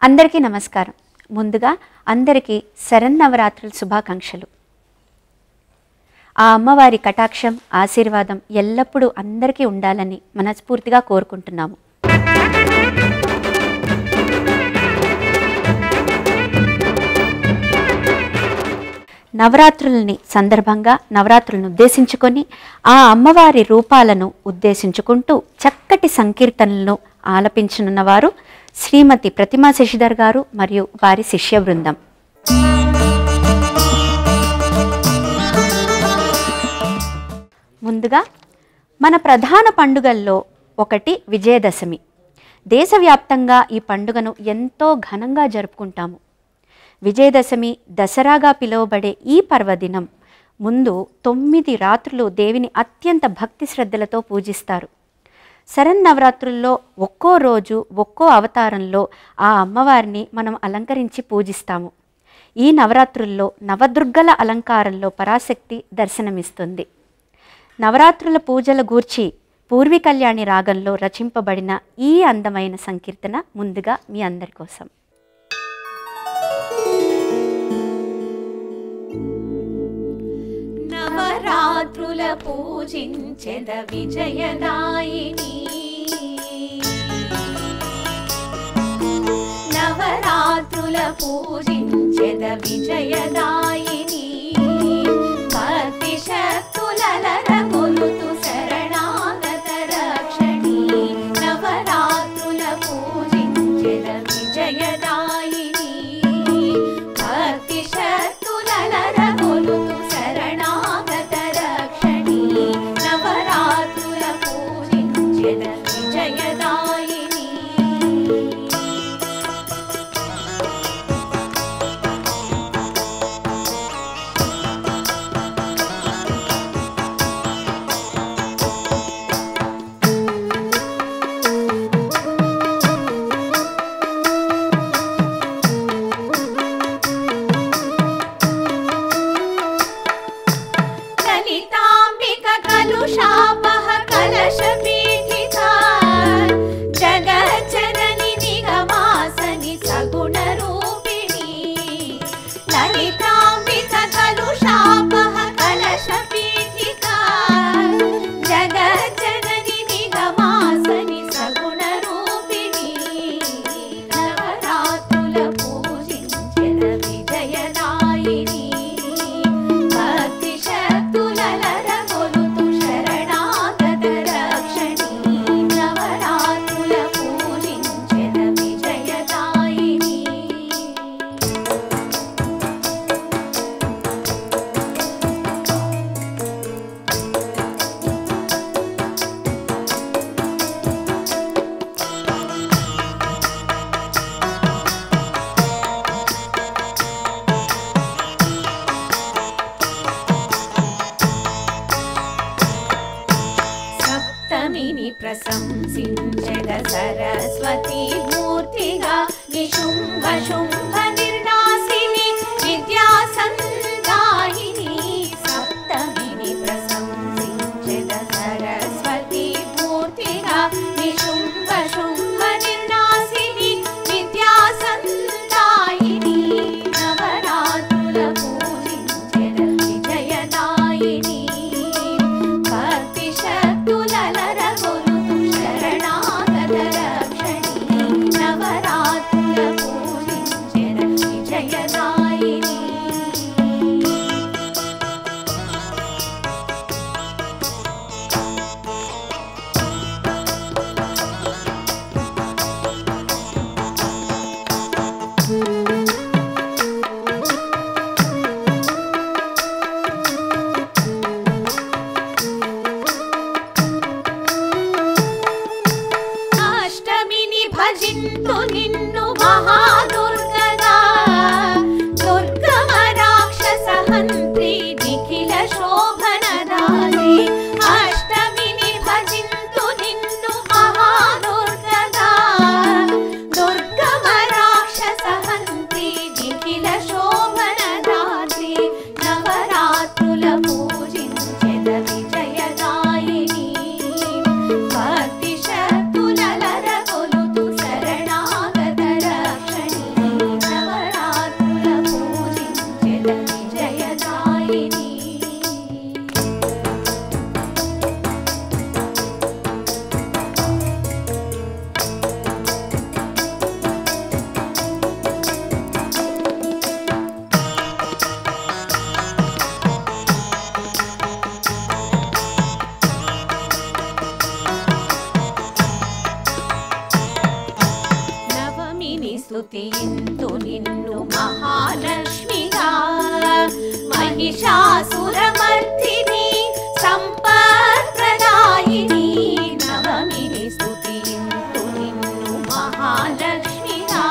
అందరికీ నమస్కారం ముందుగా అందరికీ శరన్నవరాత్రుల శుభాకాంక్షలు ఆ అమ్మవారి కటాక్షం ఆశీర్వాదం ఎల్లప్పుడూ అందరికీ ఉండాలని మనస్ఫూర్తిగా కోరుకుంటున్నాము నవరాత్రులని సందర్భంగా నవరాత్రులను ఉద్దేశించుకొని ఆ అమ్మవారి రూపాలను ఉద్దేశించుకుంటూ చక్కటి సంకీర్తనలను ఆలపించనున్న వారు శ్రీమతి ప్రతిమా శశిధర్ గారు మరియు వారి శిష్య బృందం ముందుగా మన ప్రధాన పండుగల్లో ఒకటి విజయదశమి దేశవ్యాప్తంగా ఈ పండుగను ఎంతో ఘనంగా జరుపుకుంటాము విజయదశమి దసరాగా పిలువబడే ఈ పర్వదినం ముందు తొమ్మిది రాత్రులు దేవిని అత్యంత భక్తి శ్రద్ధలతో పూజిస్తారు శరన్నవరాత్రుల్లో ఒక్కో రోజు ఒక్కో అవతారంలో ఆ అమ్మవారిని మనం అలంకరించి పూజిస్తాము ఈ నవరాత్రుల్లో నవదుర్గల అలంకారంలో పరాశక్తి దర్శనమిస్తుంది నవరాత్రుల పూజల గూర్చి పూర్వి కళ్యాణి రాగంలో రచింపబడిన ఈ అందమైన సంకీర్తన ముందుగా మీ అందరి కోసం నవరాత్రుల పూజించెద విజయదాయిని నవరాత్రుల పూజించెద విజయదాయిని భక్తి శక్తులర కొలుతు శరణాగత రక్షణి నవరాత్రుల పూజించెద విజయదాయిని భక్తి శక్తులర కొలుతు శరణాగత రక్షణి నవరాత్రుల పూజించెద విజయదాయిని లలితాంబిక కలుషాపహ కలశపీఠితా జగజ్జనని నిగమాసని సగుణ రూపిణి లలితాంబిక కలుషాపహ కలశపీఠితా జగజ్జనని నిగమాసని సగుణ రూపిణి నవరాత్రుల పూజించెద విజయదాయిని భక్తి శక్తులర కొలుతు శరణాగత రక్షణి నవరాత్రుల పూజించెద విజయదాయిని సప్తమిని ప్రశంసించద సరస్వతి మూర్తిగా నిశుంభ శుంభ నిర్నాశిని విద్యా సందాయిని సప్తమిని ప్రశంసించద సరస్వతి మూర్తిగా నిశుంభ శుంభ నిర్నాశిని విద్యా సందాయిని నవరాత్రుల పూజించెద విజయదాయిని భక్తి శక్తులర కొలుతు శరణాగత రక్షణి నవరాత్రుల పూజించెద విజయదాయిని అష్టమిని భజింతు నిన్ను మహాదుర్గగా దుర్గమ రాక్షస హంత్రి నిఖిల శోభనదాలి అష్టమిని భజింతు నిన్ను మహాదుర్గగా దుర్గమ రాక్షస హంత్రి నిఖిల శోభనదాలి నవరాత్రుల పూజించెద విజయదాయిని భక్తి శక్తులర కొలుతు శరణాగత రక్షణి స్తుతింతు నిన్ను మహాలక్ష్మిగా మహిషాసురమర్దిని సంపత్ప్రదాయిని నవమిని స్తుతింతు నిన్ను మహాలక్ష్మిగా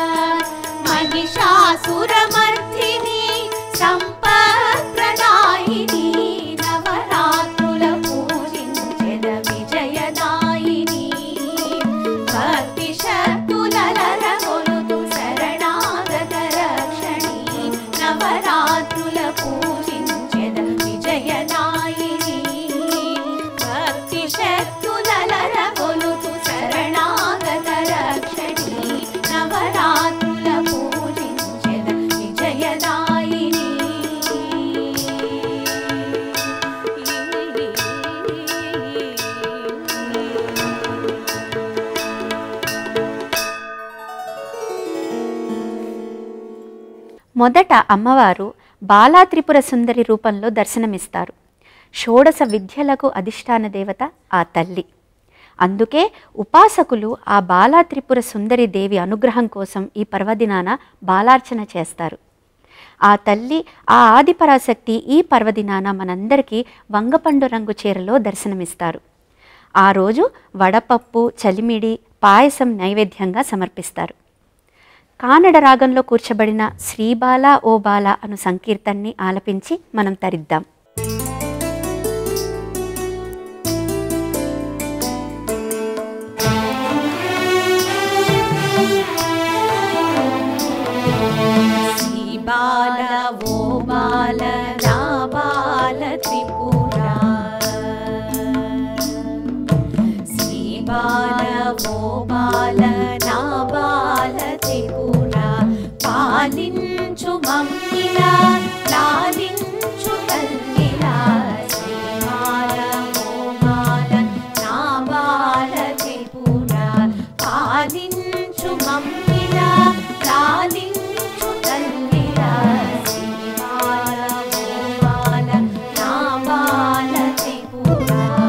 మహిషాసురమర్దిని సంపత్ప్రదాయిని నవరాత్రుల పూజించెద విజయదాయిని భక్తి శక్తులరగొలుతు శరణాగత రక్షణి నవరాత్రుల పూజించెద విజయదాయిని భక్తి శక్తులరగొలుతు శరణాగత రక్షణి నవరాత్రుల పూజించెద విజయదాయిని మొదట అమ్మవారు బాలా త్రిపుర సుందరి రూపంలో దర్శనమిస్తారు షోడశ విద్యలకు అధిష్టాన దేవత ఆ తల్లి అందుకే ఉపాసకులు ఆ బాలా త్రిపుర సుందరి దేవి అనుగ్రహం కోసం ఈ పర్వదినాన బాలార్చన చేస్తారు ఆ తల్లి ఆ ఆదిపరాశక్తి ఈ పర్వదినాన మనందరికీ వంగపండు రంగు చీరలో దర్శనమిస్తారు ఆ రోజు వడపప్పు చలిమిడి పాయసం నైవేద్యంగా సమర్పిస్తారు కానడ రాగంలో కూర్చబడిన శ్రీబాల ఓ బాల అను సంకీర్తన్ని ఆలపించి మనం తరిద్దాం శ్రీ బాల ఓ బాల నా బాల త్రిపుర శ్రీ బాల ఓ బాల నా బాల త్రిపుర పాలించు మమ్మిలా లాలించు తల్లిలా శ్రీ బాల ఓ బాల నా బాల త్రిపుర పాలించు మమ్మిలా లాలించు తల్లిలా శ్రీ బాల ఓ బాల నా బాల త్రిపుర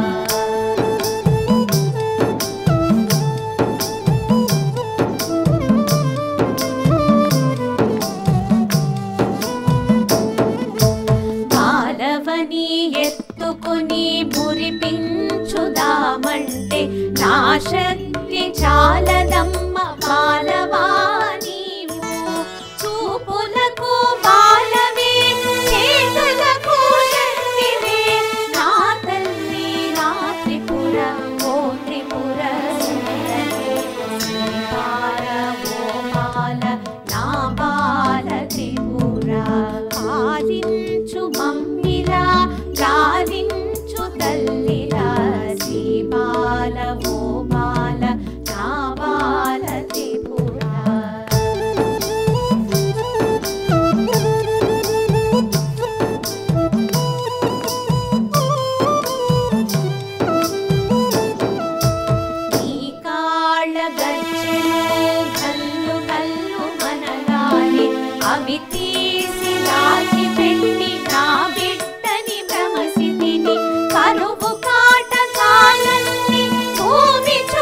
బాలవని ఎత్తుకుని మురిపించుదామంటే నా శక్తి చాలదమ్మ బాలవాణి చూపులకు బాలవే చేతులకు శక్తివే నా తల్లి నా త్రిపుర ఓ త్రిపుర సుందరి శ్రీ బాల ఓ బాల నా బాల త్రిపుర పాలించు మమ్మిలా లాలించు తల్లిలా శ్రీ బాల ఓ బాల నా బాల త్రిపుర నీ కాళ్ళ గజ్జెలు కల్లు కల్లు మనగాలి అవి తీసి దాచిపెట్టి నా బిడ్డని భ్రమసితిని కరువు కాటకాలన్నీ భూమి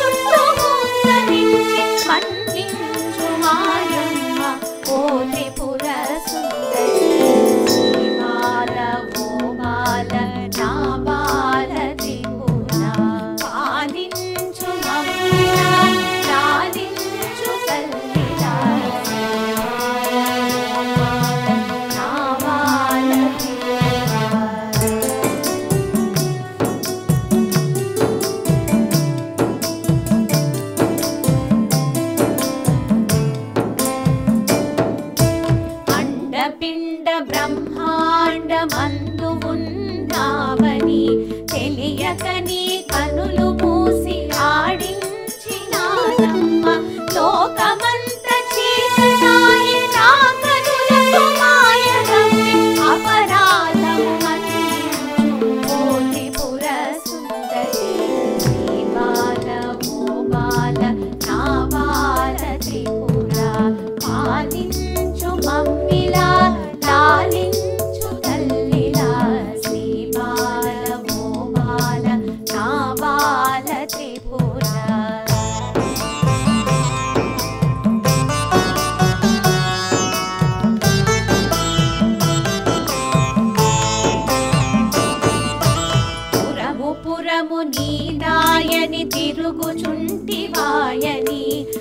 తిరుగుచుంటివాయని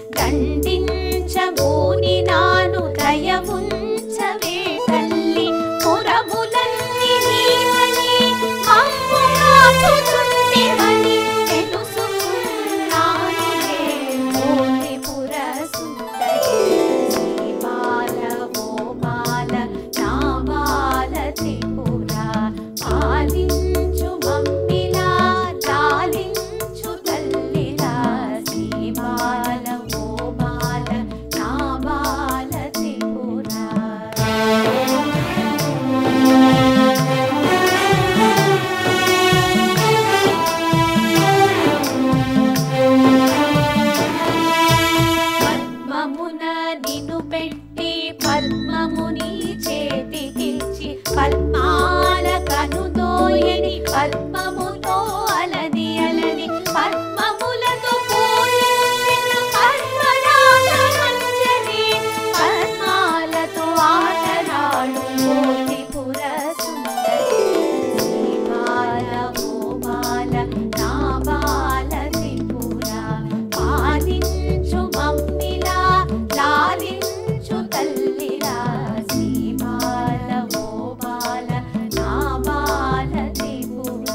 దండించబూని నాను దయవుంచవే తల్లి పురములన్నీ నీవని మమ్మురాచుచుంటివని తెలుసుకున్నానులే ఓ త్రిపుర సుందరి శ్రీ బాల ఓ బాల నా బాల త్రిపుర పాలించు మమ్మిలా లాలించు తల్లిలా శ్రీ బాల ఓ బాల నా బాల త్రిపుర పద్మమున నిన్ను పెట్టి పద్మముని చేతికిచ్చి పద్మాల కనుదోయని పద్మముతో అలది అలది పద్మములతో పూజించిన పద్మరాగ మంజరి పద్మాలతో ఆటరాడు కోటిపుర సుందరి శ్రీ బాల ఓ బాల నా బాల త్రిపుర పాలించు మమ్మిలా లాలించు తల్లిలా శ్రీ బాల ఓ బాల నా బాల త్రిపుర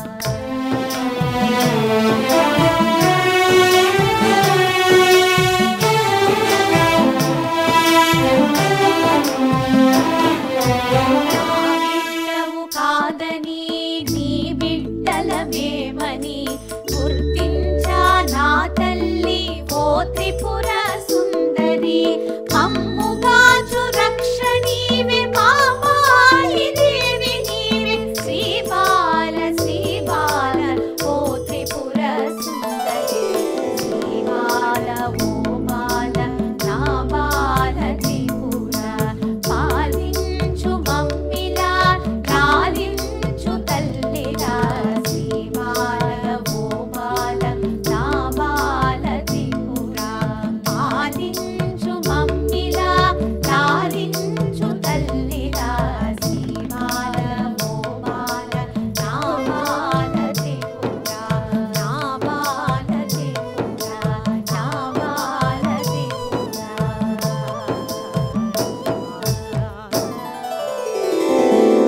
బిడ్డవు కాదని నీ బిడ్డలమేమని గుర్తించా నా తల్లి ఓ త్రిపుర సుందరి మమ్ముగాచు రక్షణీవే మామాలి దేవి నీవే శ్రీ బాల శ్రీ బాల ఓ త్రిపుర సుందరి శ్రీ బాల ఓ బాల నా బాల త్రిపుర పాలించు మమ్మిలా లాలించు తల్లిలా శ్రీ బాల ఓ బాల నా బాల త్రిపుర పాలించు మమ్మిలా లాలించు తల్లిలా శ్రీ బాల ఓ బాల నా బాల త్రిపుర నా బాల త్రిపుర నా బాల త్రిపుర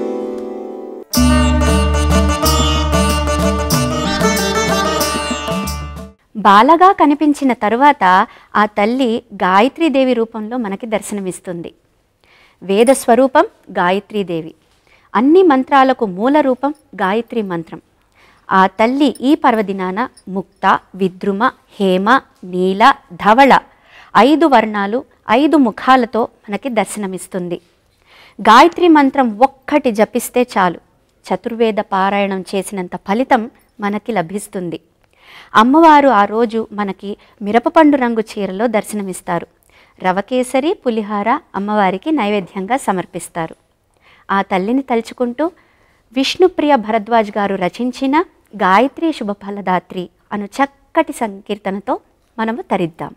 బాలగా కనిపించిన తరువాత ఆ తల్లి గాయత్రీదేవి రూపంలో మనకి దర్శనమిస్తుంది వేద స్వరూపం గాయత్రీదేవి అన్ని మంత్రాలకు మూల రూపం గాయత్రి మంత్రం ఆ తల్లి ఈ పర్వదినాన ముక్త విద్రుమ హేమ నీల ధవళ ఐదు వర్ణాలు ఐదు ముఖాలతో మనకి దర్శనమిస్తుంది గాయత్రి మంత్రం ఒక్కటి జపిస్తే చాలు చతుర్వేద పారాయణం చేసినంత ఫలితం మనకి లభిస్తుంది అమ్మవారు ఆ రోజు మనకి మిరపపండు రంగు చీరలో దర్శనమిస్తారు రవకేసరి పులిహార అమ్మవారికి నైవేద్యంగా సమర్పిస్తారు ఆ తల్లిని తలుచుకుంటూ విష్ణుప్రియ భరద్వాజ్ గారు రచించిన గాయత్రి శుభఫలదాత్రి అను చక్కటి సంకీర్తనతో మనము తరిద్దాం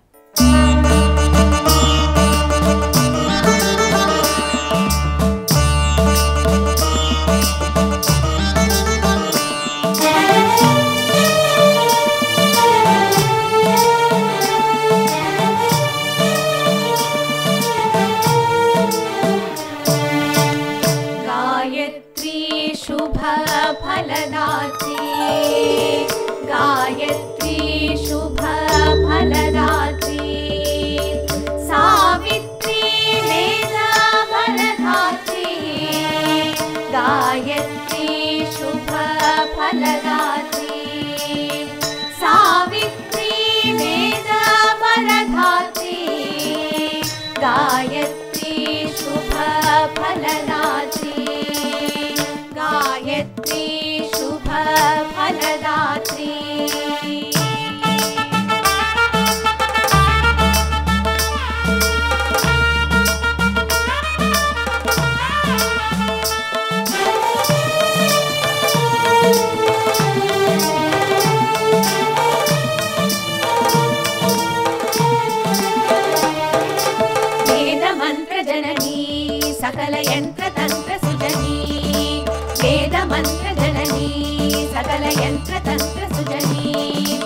गायत्री शुभ फलदात्री गायत्री शुभ फलदात्री सावित्री वेद फलदात्री गायत्री शुभ फलदात्री सावित्री वेद फलदात्री गायत्री शुभ फलदात्री गायत्री शुभ फलदात्री వేదమంత్ర జననీ సకల యంత్ర తంత్ర సుజనీ వేదమంత్ర జననీ సకల యంత్ర తంత్ర సుజనీ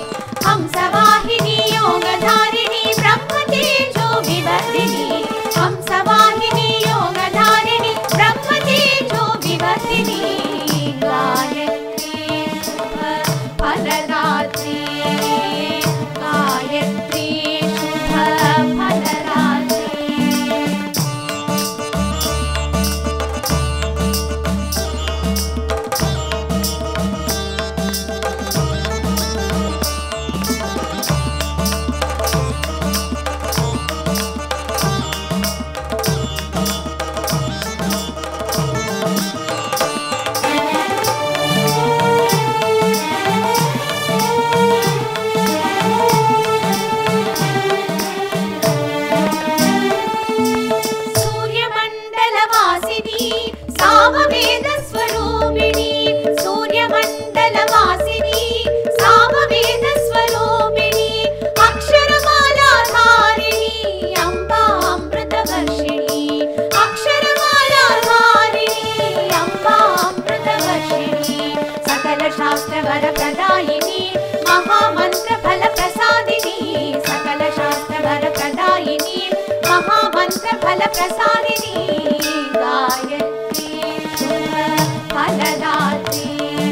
ప్రసాదిని గాయత్రి శుభ ఫలదాత్రి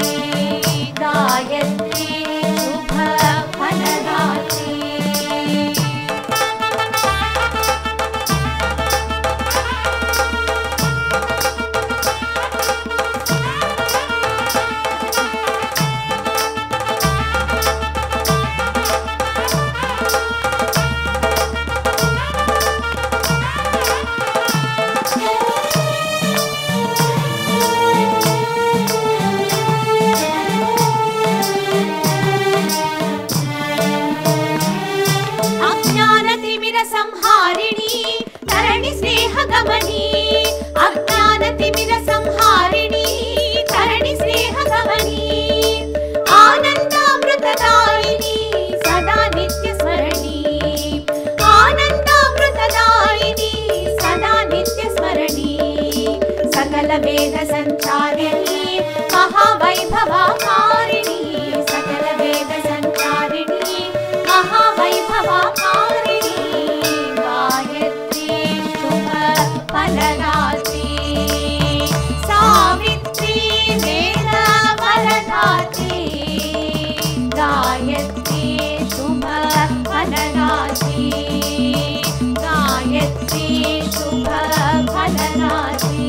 గాయత్రి శుభ ఫలదాత్రి అజ్ఞానతిమిర సంహారిణి తరణి స్నేహ గమని అజ్ఞానతిమిర సంహారిణి తరణి స్నేహ గమని ఆనందామృతదాయిని సదా నిత్య స్మరణి ఆనందామృతదాయిని సదా నిత్య స్మరణి సకల వేద సంచారిణి మహావైభవాకారిణి సకల వేద సంచారిణి మహావైభవాకారిణి గాయత్రి శుభ ఫలదాత్రి సావిత్రి వేద ఫలదాత్రి గాయత్రి శుభ ఫలదాత్రి గాయత్రి శుభ ఫలదాత్రి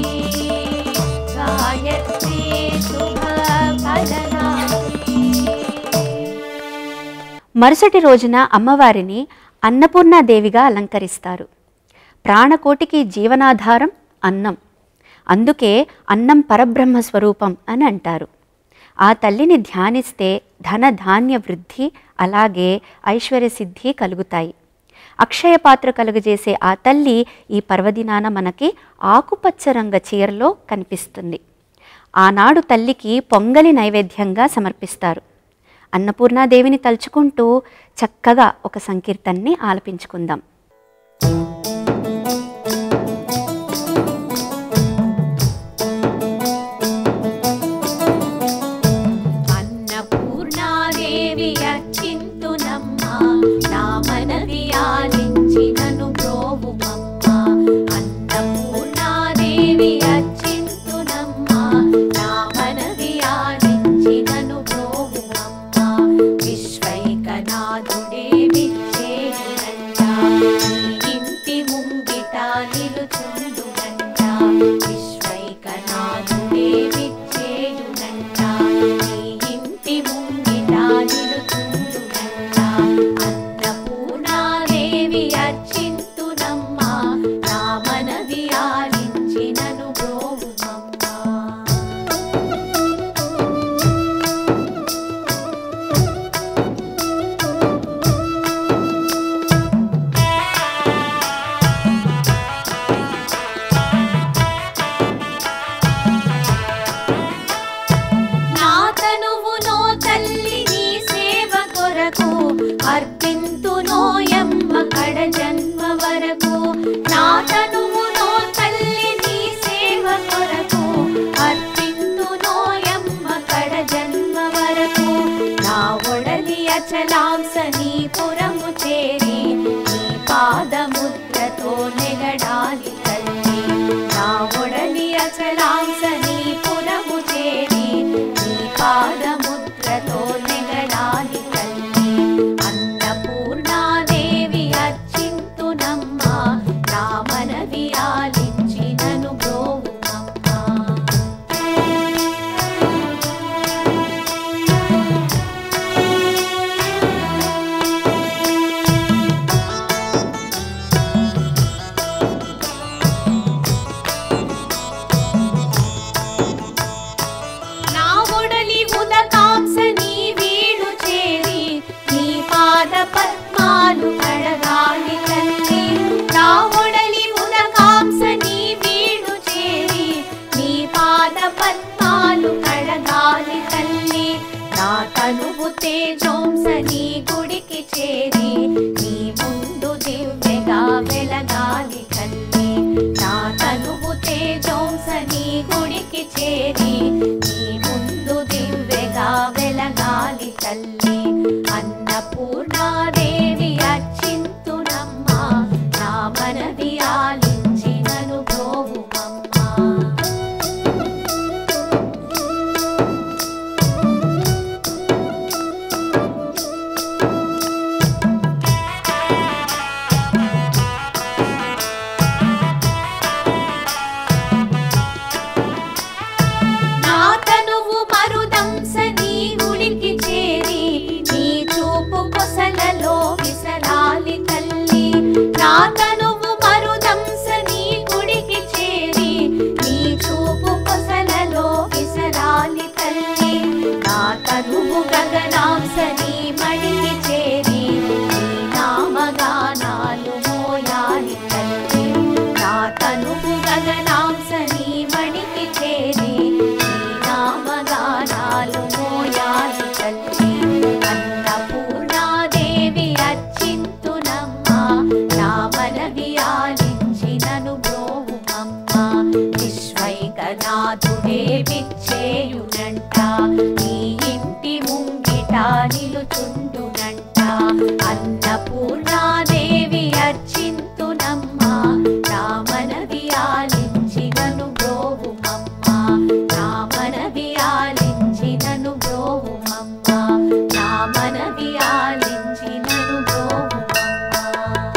గాయత్రి శుభ ఫలదాత్రి మరుసటి రోజున అమ్మవారిని అన్నపూర్ణాదేవిగా అలంకరిస్తారు ప్రాణకోటికి జీవనాధారం అన్నం అందుకే అన్నం పరబ్రహ్మ స్వరూపం అని అంటారు ఆ తల్లిని ధ్యానిస్తే ధన ధాన్య వృద్ధి అలాగే ఐశ్వర్య సిద్ధి కలుగుతాయి అక్షయ పాత్ర కలుగజేసే ఆ తల్లి ఈ పర్వదినాన మనకి ఆకుపచ్చ రంగ చీరలో కనిపిస్తుంది ఆనాడు తల్లికి పొంగలి నైవేద్యంగా సమర్పిస్తారు అన్నపూర్ణాదేవిని తలుచుకుంటూ చక్కగా ఒక సంకీర్తన్ని ఆలపించుకుందాం అన్నపూర్ణాదేవి అర్చింతునమ్మ నా మనవి ఆలించి నన్ను బ్రోవుమమ్మ అన్నపూర్ణాదేవి అర్చింతునమ్మ నా మనవి ఆలించి నన్ను బ్రోవుమమ్మ విశ్వైకనాథుడే విచ్చేయునంట నీ ఇంటి ముంగిట నిలుచుండునంట విశ్వైకనాథుడే విచ్చేయునంట నీ ఇంటి ముంగిట నిలుచుండునంట అన్నపూర్ణాదేవి అర్చింతునమ్మ నా మనవి ఆలించి నన్ను బ్రోవుమమ్మ నా తనువు నో తల్లి నీ సేవ కొరకు అర్పింతు నోయమ్మ కడ జన్మ వరకు నా తనువు నో తల్లి నీ సేవ కొరకు అర్పింతు నోయమ్మ కడ జన్మ వరకు నా ఒడలి అచలాంస నీ పురము చేరి నీ పాదముద్రతో నెగడాలి తల్లి నా ఒడలి అచలాంస నీ పురము చేరి నీ పాదముద్రతో నెగడాలి తల్లి అన్నపూర్ణాదేవి అర్చింతునమ్మ నా మనవి ఆలించి నను బ్రోవుమమ్మ మణికి చేరి నీ నామగానాలు మోయాలి తల్లి నా తనువు గగనాంశ నీ మణికి చేరి నీ నామగానాలు మోయాలి తల్లి అన్నపూర్ణాదేవి అర్చింతునమ్మా నా మనవి ఆలించినను బ్రోవుమమ్మా విశ్వైకనాథుడే విచ్చేయునంట నీ ఇంటి ముంగిట నిలుచుండునంట అన్నపూర్ణాదేవి అర్చింతునమ్మా నా మనవి ఆలించినను బ్రోవుమమ్మా నా మనవి ఆలించినను బ్రోవుమమ్మా నా మనవి ఆలించినను బ్రోవుమమ్మా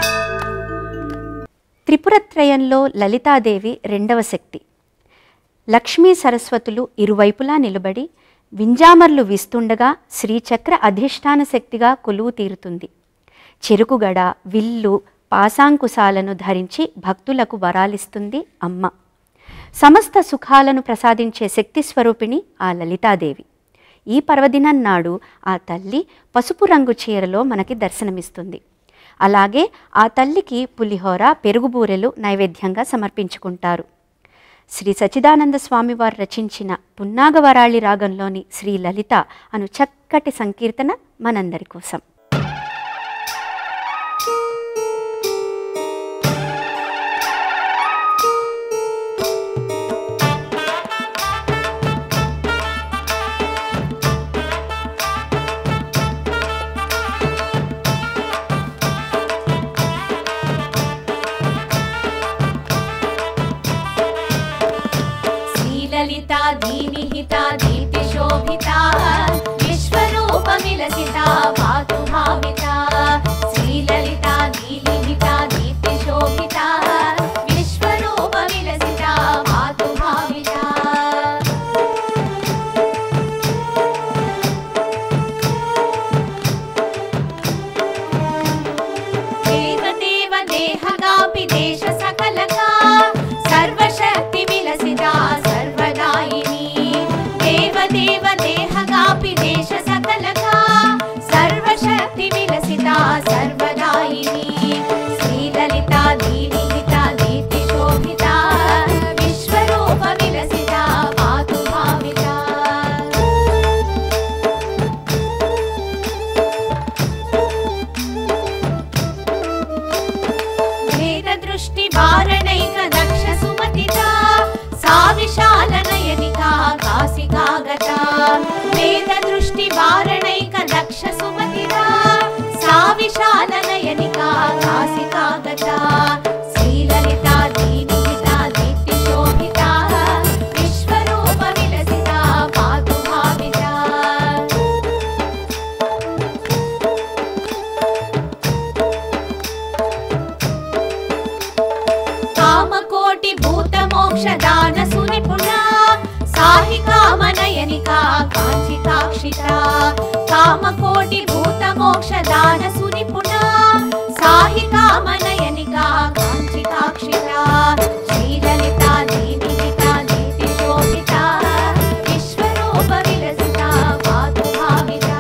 త్రిపురత్రయంలో లలితాదేవి రెండవ శక్తి లక్ష్మీ సరస్వతులు ఇరువైపులా నిలబడి వింజామర్లు వీస్తుండగా శ్రీచక్ర అధిష్టాన శక్తిగా కొలువు తీరుతుంది చెరుకుగడ విల్లు పాశాంకుశాలను ధరించి భక్తులకు వరాలిస్తుంది అమ్మ సమస్త సుఖాలను ప్రసాదించే శక్తి స్వరూపిణి ఆ లలితాదేవి ఈ పర్వదినం నాడు ఆ తల్లి పసుపు రంగు చీరలో మనకి దర్శనమిస్తుంది అలాగే ఆ తల్లికి పులిహోర పెరుగుబూరెలు నైవేద్యంగా సమర్పించుకుంటారు శ్రీ సచిదానంద స్వామి వారు రచించిన పున్నాగవరాళి రాగంలోని శ్రీ లలిత అను చక్కటి సంకీర్తన మనందరి కోసం శ్రీలలితా దీనిహితా దీప్తిశోభితా విశ్వరూప విలసితా పాతు భావితా శ్రీలలితా దీనిహితా దీప్తిశోభితా విశ్వరూప విలసితా పాతు భావితా దేవదేవ దేహగాపి దేశ సకలకా సర్వశక్తి విలసితా సర్వదాయిని దేవదేవ దేహగాపి దేశ సకలకా సర్వశక్తి విలసితా సర్వదాయిని శ్రీలలితా దీనిహితా దీప్తి శోభితా విశ్వరూప విలసితా పాతు భావితా వేద దృష్టి వారణైక దక్ష సుమతితా సా విశాల నయనికా కాశికాగత వేద దృష్టి వారణైక దక్ష సుమతితా సా విశాల నయనికా కాశికాగత శ్రీలలితా దీనిహితా దీప్తి శోభితా విశ్వరూప విలసితా పాతు భావితా కామకోటి భూత మోక్ష దాన సునిపుణ సాహి కామనయనికా కాంచికాక్షిత కామకోటి భూత మోక్ష దాన సునిపుణ సాహి కామనయనికా కాంచికాక్షిత శ్రీలలితా దీనిహితా దీతి శోభిత విశ్వరూప విలసిత పాతు భావిత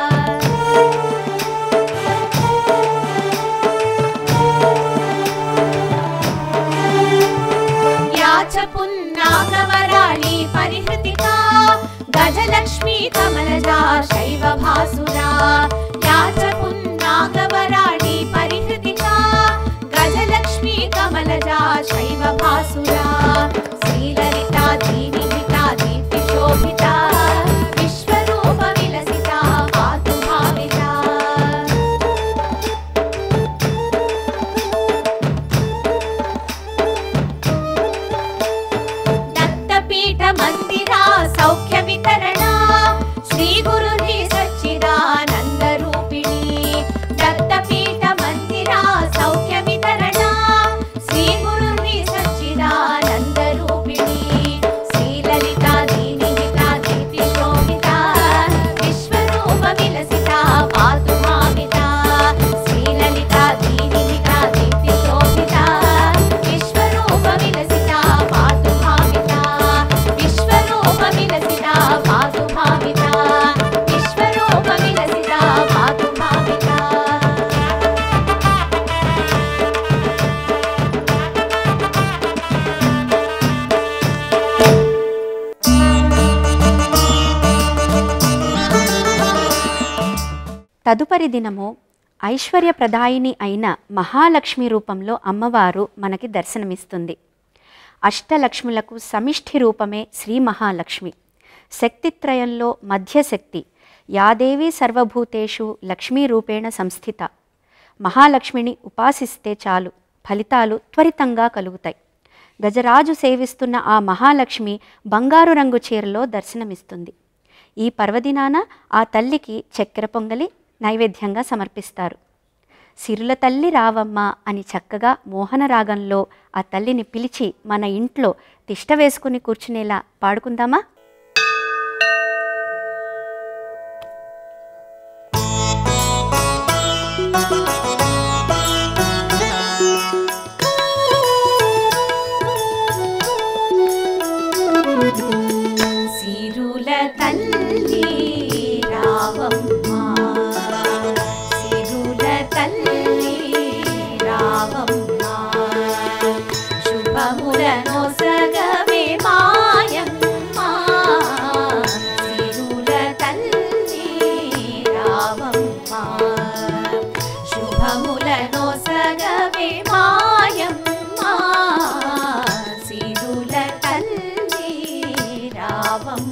యాచ పున్నాగవరాళి పరిహృతికా గజలక్ష్మీ కమలజా శైవ భాసురా తదుపరి దినము ఐశ్వర్యప్రదాయిని అయిన మహాలక్ష్మి రూపంలో అమ్మవారు మనకి దర్శనమిస్తుంది అష్టలక్ష్ములకు సమిష్టి రూపమే శ్రీ మహాలక్ష్మి శక్తిత్రయంలో మధ్యశక్తి యాదేవి సర్వభూతేషు లక్ష్మీ రూపేణ సంస్థిత మహాలక్ష్మిని ఉపాసిస్తే చాలు ఫలితాలు త్వరితంగా కలుగుతాయి గజరాజు సేవిస్తున్న ఆ మహాలక్ష్మి బంగారు రంగు చీరలో దర్శనమిస్తుంది ఈ పర్వదినాన ఆ తల్లికి చక్కెర పొంగలి నైవేద్యంగా సమర్పిస్తారు సిరుల తల్లి రావమ్మ అని చక్కగా మోహన రాగంలో ఆ తల్లిని పిలిచి మన ఇంట్లో తిష్ట వేసుకుని కూర్చునేలా పాడుకుందామా సిరుల తల్లి రావమ్మ సిరుల తల్లి రావమ్మ శుభములను సగవే మాయమ్మ సిరుల తల్లి రావమ్మ శుభములను సగవే మాయమ్మ సిరుల తల్లి రావమ్మ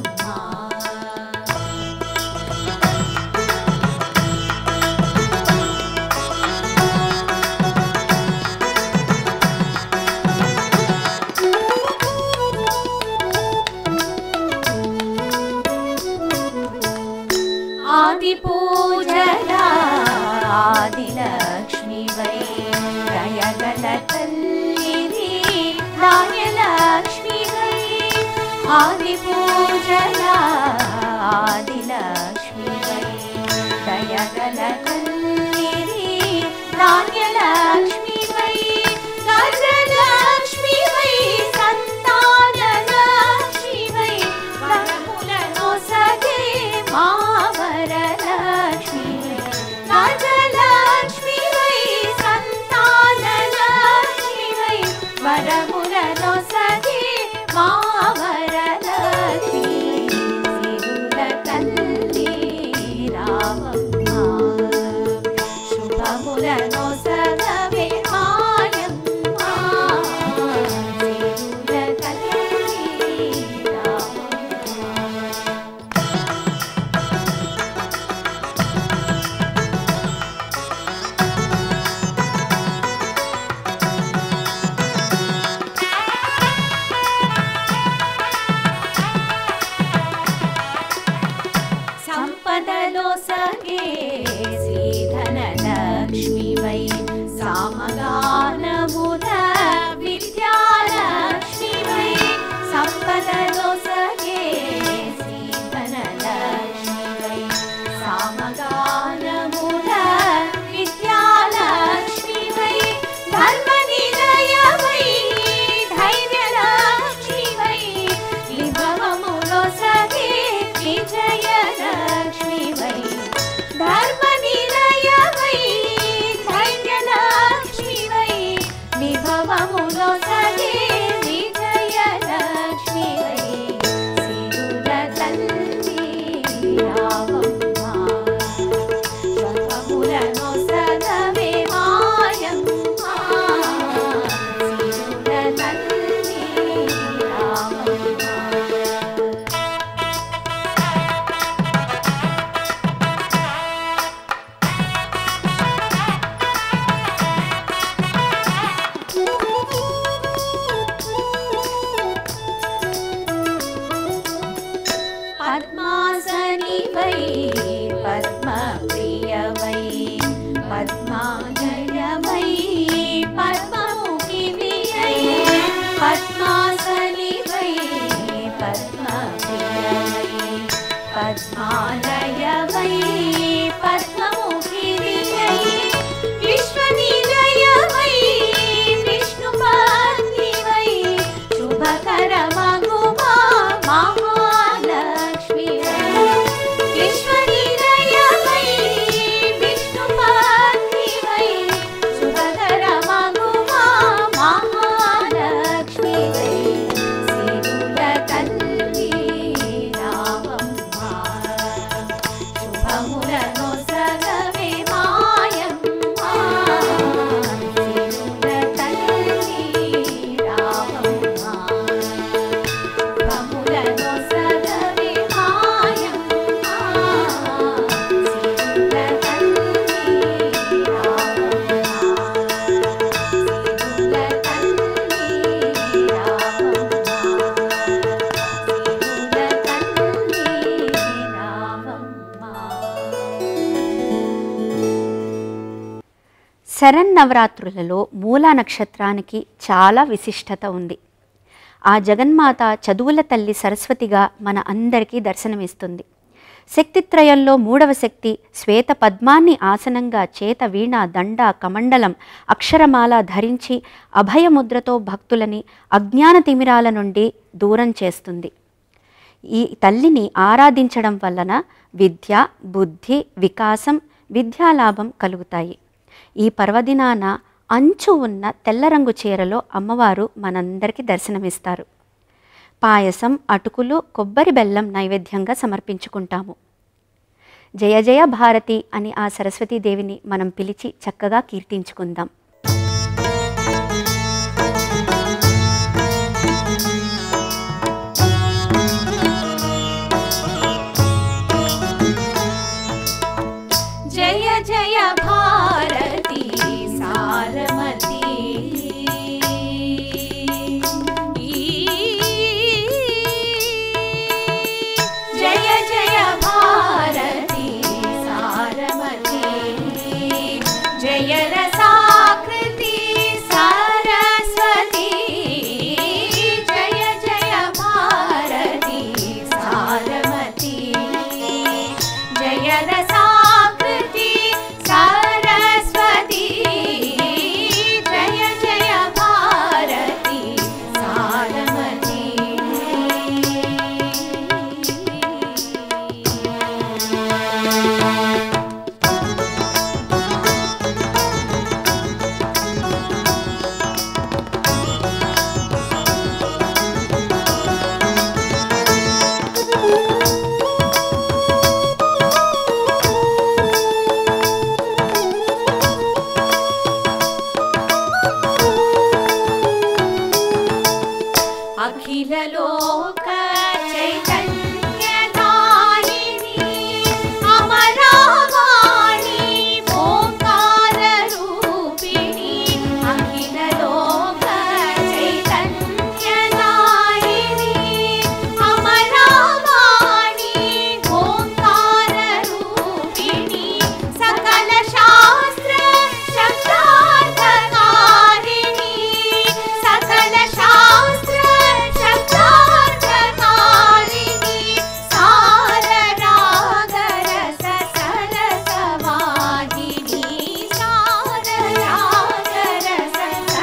ఆది పూజల ఆదిలక్ష్మి వై దయగల తల్లిని నాయలక్ష్మి వై ఆది పూజల ఆదిలక్ష్మి వై దయగల తల్లిని నాయలక్ష్మి వై గజలక్ష్మి వై సంతాన లక్ష్మి వై వరములను సగే మా వరలక్ష్మి వై గజలక్ష్మి వై సంతాన లక్ష్మి వై వరములను సగే మా వరలక్ష్మి సిరుల తల్లి రావమ్మ శుభములను సగవే మాయమ్మ సిరుల తల్లి రావమ్మ సంపదలో సగే శ్రీధన లక్ష్మి వై సామగానముద విద్యాలక్ష్మి వై సంపదలో సగే శ్రీధన లక్ష్మి వై సామగానముద విద్యాలక్ష్మి వై ధర్మ నిలయ వై ధైర్యలక్ష్మి వై విభవములో సగే విజయలక్ష్మి వై ధర్మ నిలయ వై ధైర్యలక్ష్మి వై శరన్నవరాత్రులలో మూలా నక్షత్రానికి చాలా విశిష్టత ఉంది ఆ జగన్మాత చదువుల తల్లి సరస్వతిగా మన అందరికీ దర్శనమిస్తుంది శక్తిత్రయంలో మూడవ శక్తి శ్వేత పద్మాన్ని ఆసనంగా చేత వీణ దండ కమండలం అక్షరమాల ధరించి అభయముద్రతో భక్తులని అజ్ఞాన తిమిరాల నుండి దూరం చేస్తుంది ఈ తల్లిని ఆరాధించడం వలన విద్య బుద్ధి వికాసం విద్యాలాభం కలుగుతాయి ఈ పర్వదినాన అంచు ఉన్న తెల్ల రంగు చీరలో అమ్మవారు మనందరికీ దర్శనమిస్తారు పాయసం అటుకులు కొబ్బరి బెల్లం నైవేద్యంగా సమర్పించుకుంటాము జయ జయ భారతి అని ఆ సరస్వతీదేవిని మనం పిలిచి చక్కగా కీర్తించుకుందాం जय जय भारती सारमती जय जय भारती सारमती जय रसाकृति सरस्वती जय जय भारती सारमती जय रसाकृति सरस्वती जय जय भारती सारमती అఖిల లోక చైతన్యదాయిని అమరావాణి ఓంకార రూపిణి అఖిల లోక చైతన్యదాయిని అమరావాణి ఓంకార రూపిణి సకల శాస్త్ర శబ్దార్థకారిణి సకల శాస్త్ర శబ్దార్థకారిణి సార రాగరస సరసవాహిని సార రాగరస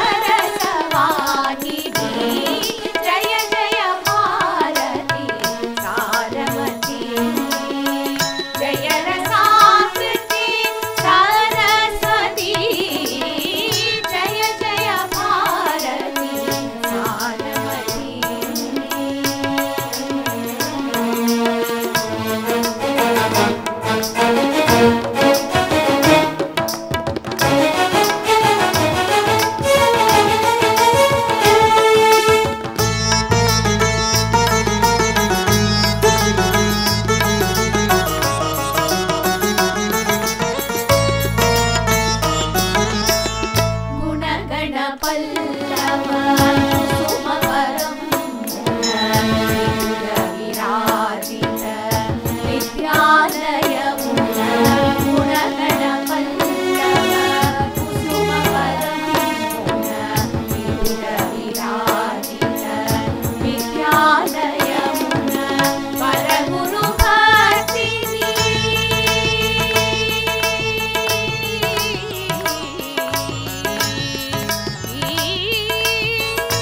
సరసవాహిని జయ జయ భారతి సారవతి జయ రసాకృతి సరస్వతి జయ జయ భారతి సారవతి గుణగణ పల్లవ సుమవరం విరాజిత విద్యాలయమున గుణగణ పల్లవ కుసుమవరం విరాజిత విద్యాలయమున పరగురు భక్తిని ఈ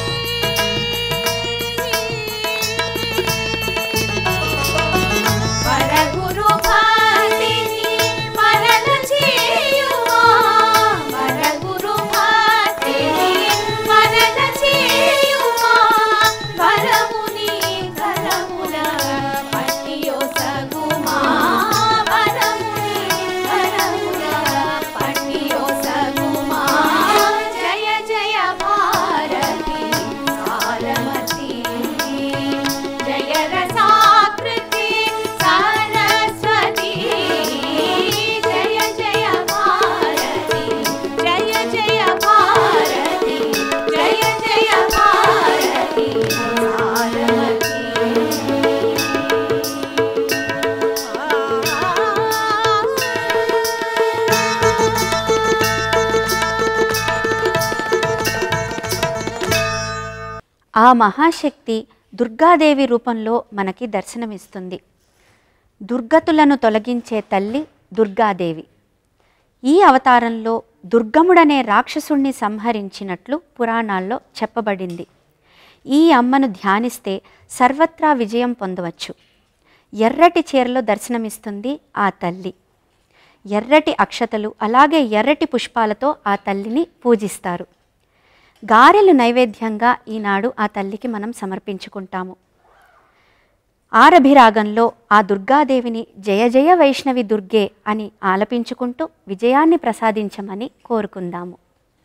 ఆ మహాశక్తి దుర్గాదేవి రూపంలో మనకి దర్శనమిస్తుంది దుర్గతులను తొలగించే తల్లి దుర్గాదేవి ఈ అవతారంలో దుర్గముడనే రాక్షసుణ్ణి సంహరించినట్లు పురాణాల్లో చెప్పబడింది ఈ అమ్మను ధ్యానిస్తే సర్వత్రా విజయం పొందవచ్చు ఎర్రటి చీరలో దర్శనమిస్తుంది ఆ తల్లి ఎర్రటి అక్షతలు అలాగే ఎర్రటి పుష్పాలతో ఆ తల్లిని పూజిస్తారు గారెలు నైవేద్యంగా ఈనాడు ఆ తల్లికి మనం సమర్పించుకుంటాము ఆరభిరాగంలో ఆ దుర్గాదేవిని జయ జయ వైష్ణవి దుర్గే అని ఆలపించుకుంటూ విజయాన్ని ప్రసాదించమని కోరుకుందాము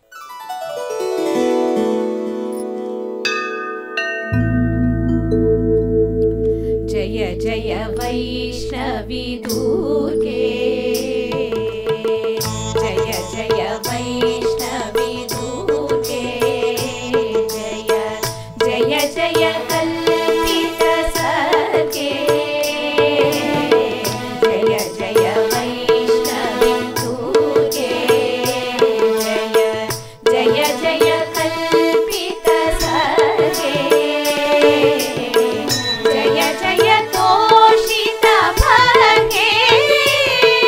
जय जय वैष्णवी दुर्गे जय जय वैष्णवी दुर्गे जय जय जय कल्पित सर्गे जय जय वैष्णवी दुर्गे जय जय जय कल्पित सर्गे जय जय तोषित भगे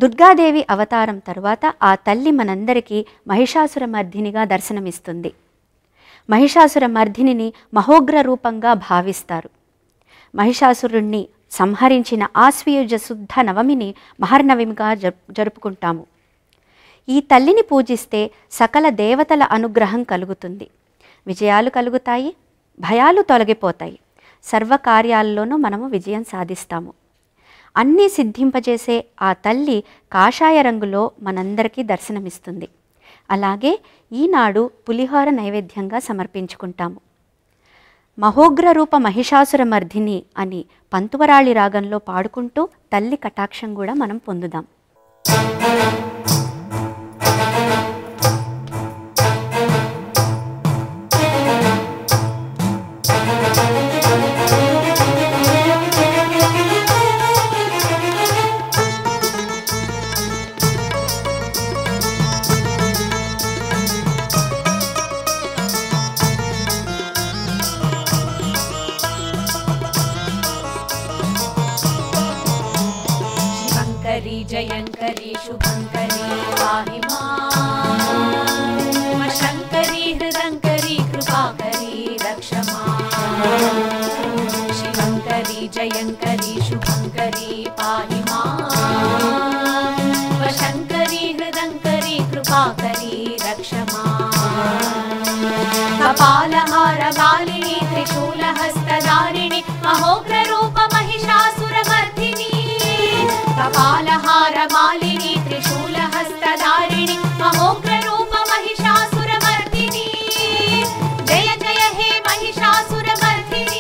దుర్గాదేవి అవతారం తరువాత ఆ తల్లి మనందరికీ మహిషాసుర మర్ధినిగా దర్శనమిస్తుంది మహిషాసుర మర్ధినిని మహోగ్ర రూపంగా భావిస్తారు మహిషాసురుణ్ణి సంహరించిన ఆశ్వయుజ శుద్ధ నవమిని మహర్నవమిగా జరు జరుపుకుంటాము ఈ తల్లిని పూజిస్తే సకల దేవతల అనుగ్రహం కలుగుతుంది విజయాలు కలుగుతాయి భయాలు తొలగిపోతాయి సర్వకార్యాల్లోనూ మనము విజయం సాధిస్తాము అన్నీ సిద్ధింపజేసే ఆ తల్లి కాషాయ రంగులో మనందరికీ దర్శనమిస్తుంది అలాగే ఈనాడు పులిహోర నైవేద్యంగా సమర్పించుకుంటాము మహోగ్ర రూప మహిషాసుర మర్ధిని అని పంతువరాళి రాగంలో పాడుకుంటూ తల్లి కటాక్షం కూడా మనం పొందుదాం శివంకరి జయంకరి శుభంకరి పాహి మాం శంకరి హృదంకరి కృపాకరి రక్ష మాం శివంకరి జయంకరి శుభంకరి పాహి మాం శంకరి హృదంకరి కృపాకరి రక్ష కపాలహార బాలిని త్రిశూలహస్తధారిణి మహోగ్రరూప మహిషాసురమర్ధిని కపాలహార మాలిని త్రిశూలహస్తధారిణి మహోగ్రరూప మహిషాసురమర్ధిని జయ జయ హే మహిషాసురమర్ధిని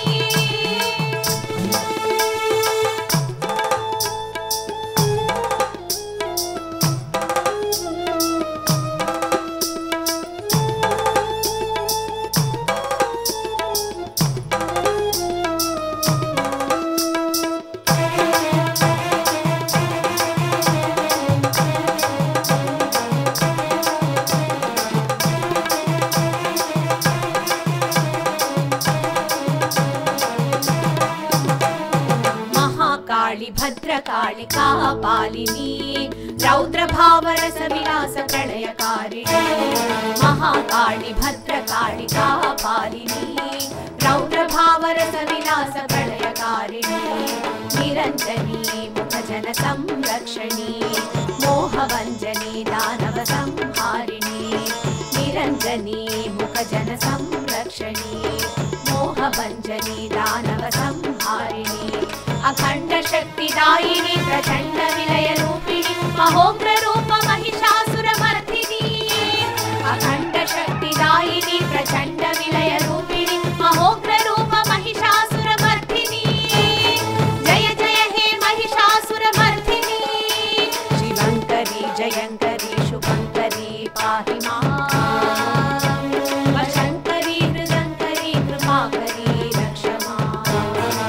మహాకాళి భద్రకాళి కాపాలిని రౌద్రభావరస విలాస ప్రళయకారిణి మహాకాళి భద్రకాళి కాపాలిని రౌద్రభావరస విలాస ప్రళయకారిణి నిరంజని ముఖజన సంరక్షణి మోహవంజని దానవ సంహారిణి నిరంజని ముఖజన సంరక్షణి మోహభంజని దానవ సంహారిణి అఖండ శక్తిదాయిని ప్రచండ విలయ రూపిణి మహోగ్ర రూప మహిషాసుర మర్దిని అఖండ శక్తిదాయిని ప్రచండ విలయ రూపిణి మహోగ్ర రూప మహిషాసుర మర్దిని జయ జయ హే మహిషాసుర మర్దిని శివంకరి జయంకరి శుభంకరి పాహి మాం వశంకరి హృదంకరి కృపాకరి రక్ష మాం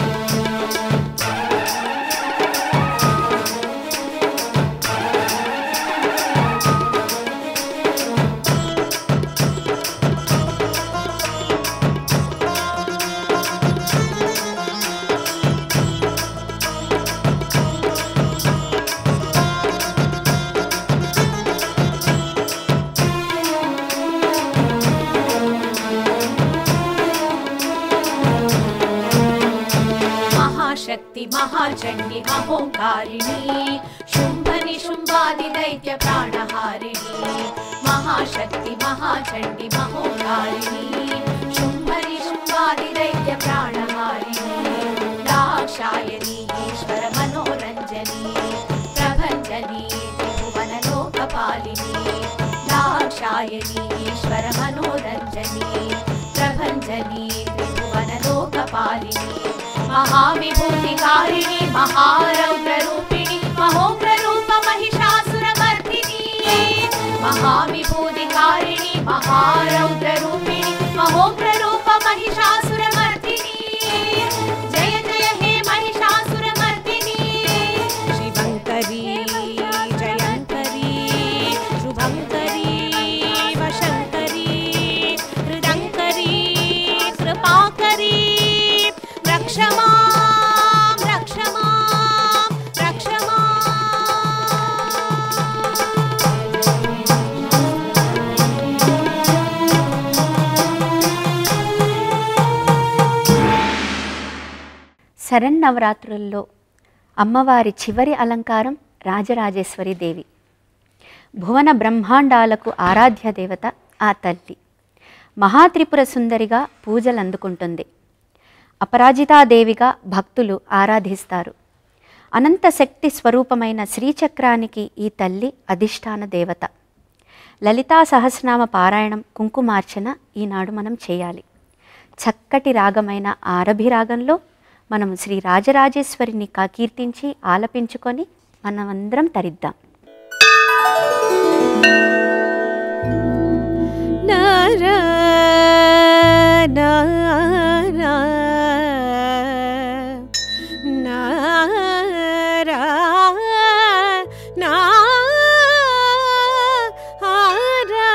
మహాశక్తి మహాచండి మహోంకారిణి శుంభ నిశుంభాది దైత్య ప్రాణహారిణి మహాశక్తి మహాచండి మహోంకారిణి శుంభ నిశుంభాది దైత్య ప్రాణహారిణి దాక్షాయని ఈశ్వర మనోరంజని ప్రభంజని త్రిభువన లోకపాలిని దాక్షాయని ఈశ్వర మనోరంజని ప్రభంజని త్రిభువన లోకపాలిని మహావిభూతికారిణి మహారౌద్రరూపిణి మహోగ్రరూప మహిషాసురమర్దిని మహావిభూతికారిణి మహారౌద్రరూపిణి మహోగ్రరూప మహిషాసురమర్దిని జయ జయ హే మహిషాసురమర్దిని శివంకరి జయంకరి శుభంకరి వశంకరి హృదంకరి కృపాకరి రక్ష మాం రక్ష మాం శరన్నవరాత్రుల్లో అమ్మవారి చివరి అలంకారం రాజరాజేశ్వరి దేవి భువన బ్రహ్మాండాలకు ఆరాధ్య దేవత ఆ తల్లి మహాత్రిపుర సుందరిగా పూజలు అందుకుంటుంది అపరాజితాదేవిగా భక్తులు ఆరాధిస్తారు అనంత శక్తి స్వరూపమైన శ్రీచక్రానికి ఈ తల్లి అధిష్టాన దేవత లలితా సహస్రనామ పారాయణం కుంకుమార్చన ఈనాడు మనం చేయాలి చక్కటి రాగమైన ఆరభి రాగంలో మనం శ్రీ రాజరాజేశ్వరిని కా- కీర్తించి ఆలపించుకొని మనమందరం తరిద్దాం నారా నారా నారా నారా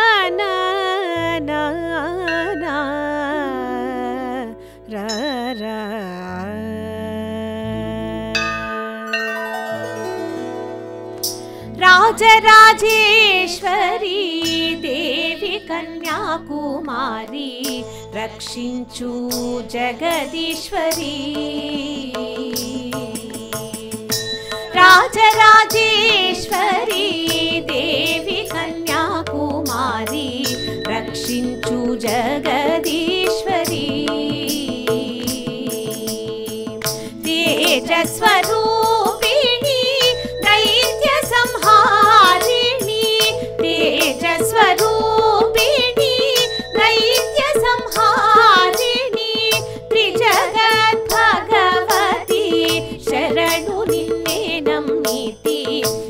నారా రాజరాజేశ్వరి దేవి కన్యాకుమారి రక్షించు జగదీశ్వరి రాజరాజేశ్వరి దేవి కన్యాకుమారి రక్షించు జగదీశ్వరి తేజస్వరూపిణి దైత్య సంహారిణి తేజస్వరూపిణి దైత్య సంహారిణి త్రిజగద్భగవతి శరణు నిన్నే నమ్మితి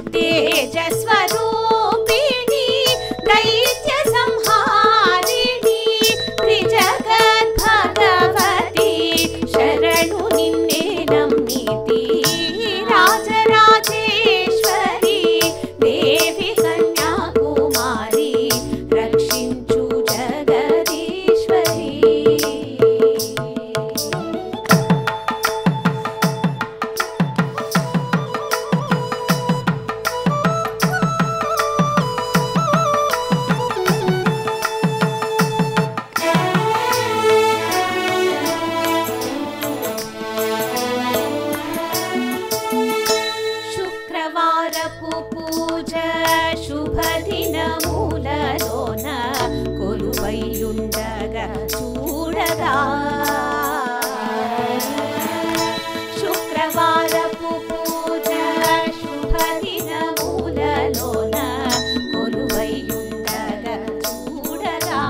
తేజస్వరూపిణి దైత్య సంహారిణి త్రిజగద్భగవతి శరణు నిన్నే నమ్మితి రాజరాజేశ్వరి దేవి కన్యాకుమారి రక్షించు జగదీశ్వరి శుక్రవారపు పూజ శుభదినములలోన కొలువైయుండగా చూడగా శుక్రవారపు పూజ శుభదినములలోన కొలువైయుండగా చూడగా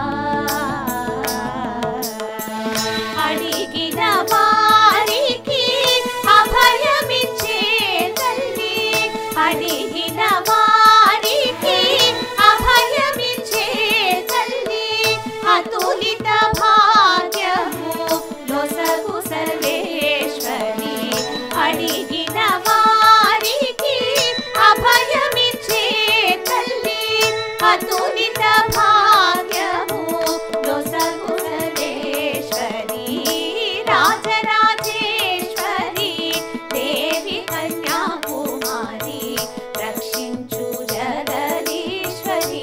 అడిగిన వారికి అభయమిచ్చే తల్లి అడిగిన వారికి అభయమిచ్చే తల్లి అతులిత భాగ్యము నొసగు సర్వేశ్వరి అడిగిన వారికి అభయమిచ్చే తల్లి అతులిత భాగ్యము నొసగు సర్వేశ్వరి రాజరాజేశ్వరి దేవి కన్యాకుమారి రక్షించు జగదీశ్వరి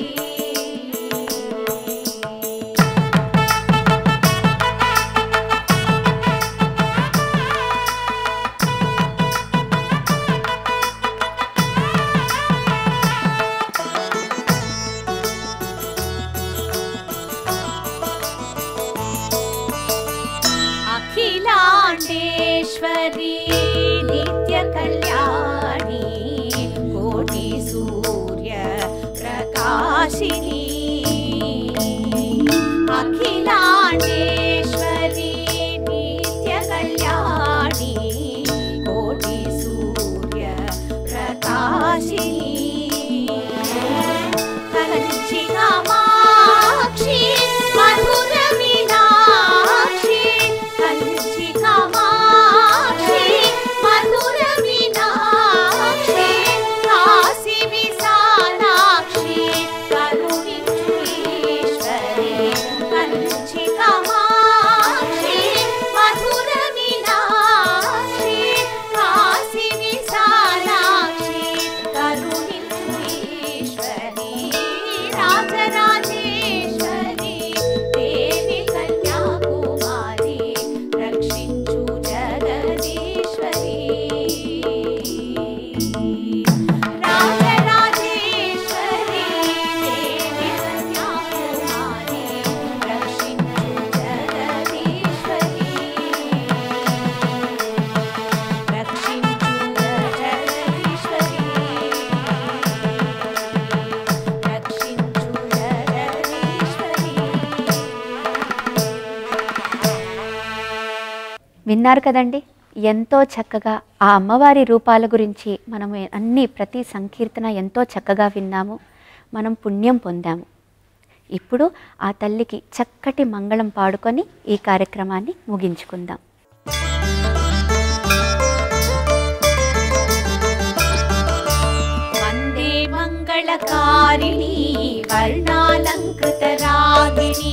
అఖిలాండేశ్వరి నిత్య కళ్యాణి కోటి సూర్య ప్రకాశిని అఖిలాండేశ్వరి నిత్య కళ్యాణి కోటి సూర్య ప్రకాశిని కంచి కామాక్షి మధుర మీనాక్షి కంచి కామాక్షి మధుర మీనాక్షి కాశీ విశాలాక్షి కరుణించు ఈశ్వరి కంచి కామాక్షి మధుర మీనాక్షి కాశీ విశాలాక్షి కరుణించు విన్నారు కదండి ఎంతో చక్కగా ఆ అమ్మవారి రూపాల గురించి మనం అన్ని ప్రతి సంకీర్తన ఎంతో చక్కగా విన్నాము మనం పుణ్యం పొందాము ఇప్పుడు ఆ తల్లికి చక్కటి మంగళం పాడుకొని ఈ కార్యక్రమాన్ని ముగించుకుందాం वन्दे मङ्गलकारिणी वर्णालङ्कृतरागिणी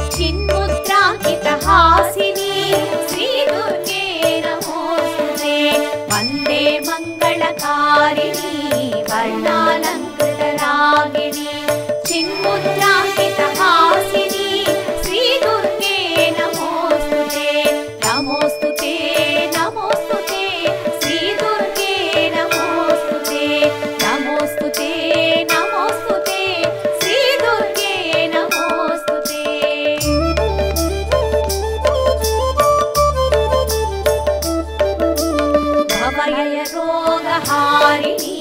चिन्मुद्राङ्कितहासिनी श्रीदुर्गे नमोऽस्तुते वन्दे मङ्गलकारिणी वर्णालङ्कृतरागिणी चिन्मुद्राङ्कितहासिनी श्रीदुर्गे नमोऽस्तुते नमोऽस्तुते नमोऽस्तुते श्रीदुर्गे नमोऽस्तुते नमोऽस्तुते नमोऽस्तुते श्रीदुर्गे नमोऽस्तुते भवय रोगहारिणी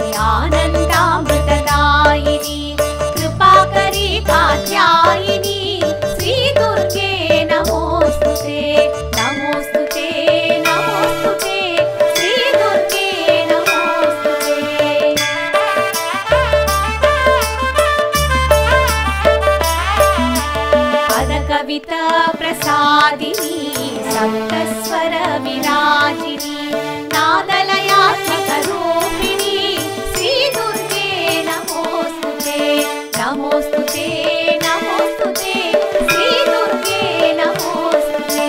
आनन्दामृतदायिनी कृपाकरी कात्यायिनी श्रीदुर्गे नमोऽस्तुते नमोऽस्तुते नमोऽस्तुते श्रीदुर्गे नमोऽस्तुते पदकविता प्रसादिनी सप्तस्वर विराजिनी नादलयात्मकरूपिणी श्रीदुर्गे नमोऽस्तुते नमोऽस्तुते नमोऽस्तुते श्रीदुर्गे नमोऽस्तुते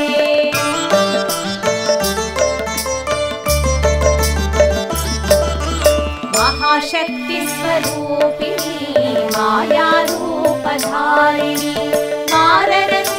महाशक्तिस्वरूपिणी मायारूपधारिणी माररत